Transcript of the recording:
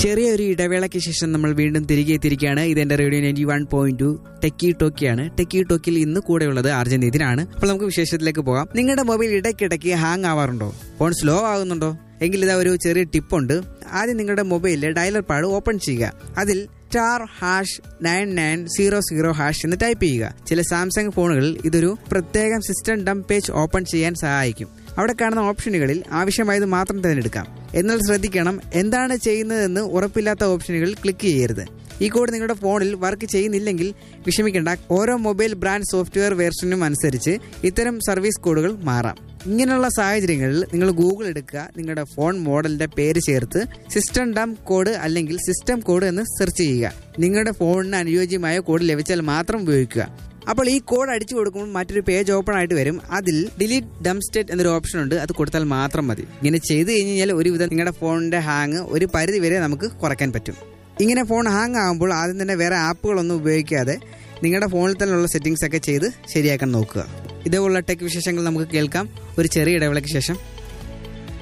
ചെറിയൊരു ഇടവേളയ്ക്ക് ശേഷം നമ്മൾ വീണ്ടും തിരികെ എത്തിയിരിക്കുകയാണ് ഇതെന്റെ radio ninety one point two techie ടോക്കിയാണ് ടെക്കി ടോക്കിൽ ഇന്ന് കൂടെയുള്ളത് ആർജൻ നിതിനാണ് അപ്പോൾ നമുക്ക് വിശേഷത്തിലേക്ക് പോകാം നിങ്ങളുടെ മൊബൈൽ ഇടയ്ക്കിടയ്ക്ക് ഹാങ് ആവാറുണ്ടോ ഫോൺ സ്ലോ ആകുന്നുണ്ടോ എങ്കിൽ ഇതാ ഒരു ചെറിയ ടിപ്പുണ്ട് ആദ്യം നിങ്ങളുടെ മൊബൈലിലെ ഡയലർ പാഡ് ഓപ്പൺ ചെയ്യുക അതിൽ star hash nine nine zero zero hash എന്ന് ടൈപ്പ് ചെയ്യുക ചില സാംസങ് ഫോണുകളിൽ ഇതൊരു പ്രത്യേകം സിസ്റ്റം ഡം പേജ് ഓപ്പൺ ചെയ്യാൻ സഹായിക്കും അവിടെ കാണുന്ന ഓപ്ഷനുകളിൽ ആവശ്യമായത് മാത്രം തിരഞ്ഞെടുക്കാം എന്നാൽ ശ്രദ്ധിക്കണം എന്താണ് ചെയ്യുന്നതെന്ന് ഉറപ്പില്ലാത്ത ഓപ്ഷനുകളിൽ ക്ലിക്ക് ചെയ്യരുത് ഈ കോഡ് നിങ്ങളുടെ ഫോണിൽ വർക്ക് ചെയ്യുന്നില്ലെങ്കിൽ വിഷമിക്കേണ്ട ഓരോ മൊബൈൽ ബ്രാൻഡ് സോഫ്റ്റ്വെയർ വേർഷനും അനുസരിച്ച് ഇത്തരം സർവീസ് കോഡുകൾ മാറാം ഇങ്ങനെയുള്ള സാഹചര്യങ്ങളിൽ നിങ്ങൾ ഗൂഗിൾ എടുക്കുക നിങ്ങളുടെ ഫോൺ മോഡലിന്റെ പേര് ചേർത്ത് സിസ്റ്റം ഡം കോഡ് അല്ലെങ്കിൽ സിസ്റ്റം കോഡ് എന്ന് സെർച്ച് ചെയ്യുക നിങ്ങളുടെ ഫോണിന് അനുയോജ്യമായ കോഡ് ലഭിച്ചാൽ മാത്രം ഉപയോഗിക്കുക അപ്പോൾ ഈ കോഡ് അടിച്ചു കൊടുക്കുമ്പോൾ മറ്റൊരു പേജ് ഓപ്പൺ ആയിട്ട് വരും അതിൽ ഡിലീറ്റ് ഡം സ്റ്റേറ്റ് എന്നൊരു ഓപ്ഷൻ ഉണ്ട് അത് കൊടുത്താൽ മാത്രം മതി ഇങ്ങനെ ചെയ്ത് കഴിഞ്ഞാൽ ഒരുവിധം നിങ്ങളുടെ ഫോണിന്റെ ഹാങ് ഒരു പരിധി വരെ നമുക്ക് കുറയ്ക്കാൻ പറ്റും ഇങ്ങനെ ഫോൺ ഹാങ് ആകുമ്പോൾ ആദ്യം തന്നെ വേറെ ആപ്പുകളൊന്നും ഉപയോഗിക്കാതെ നിങ്ങളുടെ ഫോണിൽ തന്നെയുള്ള സെറ്റിംഗ്സ് ഒക്കെ ചെയ്ത് ശരിയാക്കാൻ നോക്കുക ഇതേപോലുള്ള ടെക് വിശേഷങ്ങൾ നമുക്ക് കേൾക്കാം ഒരു ചെറിയ ഇടവേളയ്ക്ക് ശേഷം